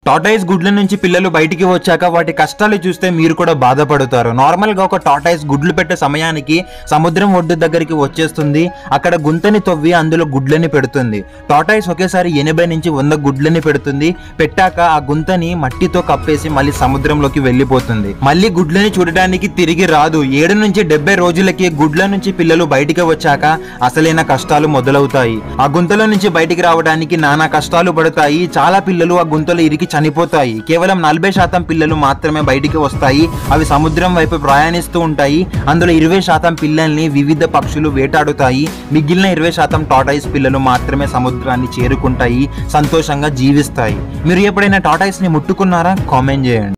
tortoise గుడ్ల నుంచి పిల్లలు బయటికి వచ్చాక వాటి కష్టాలు చూస్తే మీరు కూడా బాధపడతారు నార్మల్ గా ఒక టాటాయిస్ గుడ్లు పెట్టే సమయానికి సముద్రం ఒడ్డు దగ్గరికి వచ్చేస్తుంది అక్కడ గుంతని తవ్వి అందులో గుడ్లని పెడుతుంది టాటాయిస్ ఒకేసారి ఎనభై నుంచి వంద గుడ్లని పెడుతుంది పెట్టాక ఆ గుంతని మట్టితో కప్పేసి మళ్ళీ సముద్రంలోకి వెళ్ళిపోతుంది మళ్ళీ గుడ్లని చూడడానికి తిరిగి రాదు ఏడు నుంచి డెబ్బై రోజులకి గుడ్ల నుంచి పిల్లలు బయటికి వచ్చాక అసలైన కష్టాలు మొదలవుతాయి ఆ గుంతలో నుంచి బయటికి రావడానికి నానా కష్టాలు పడతాయి చాలా పిల్లలు ఆ గుంతలో ఇరికి చనిపోతాయి కేవలం నలభై శాతం పిల్లలు మాత్రమే బయటికి వస్తాయి అవి సముద్రం వైపు ప్రయాణిస్తూ ఉంటాయి అందులో ఇరవై శాతం పిల్లల్ని వివిధ పక్షులు వేటాడుతాయి మిగిలిన ఇరవై శాతం టాటాయిస్ పిల్లలు మాత్రమే సముద్రాన్ని చేరుకుంటాయి సంతోషంగా జీవిస్తాయి మీరు ఎప్పుడైనా టాటాయిస్ ని ముట్టుకున్నారా కామెంట్ చేయండి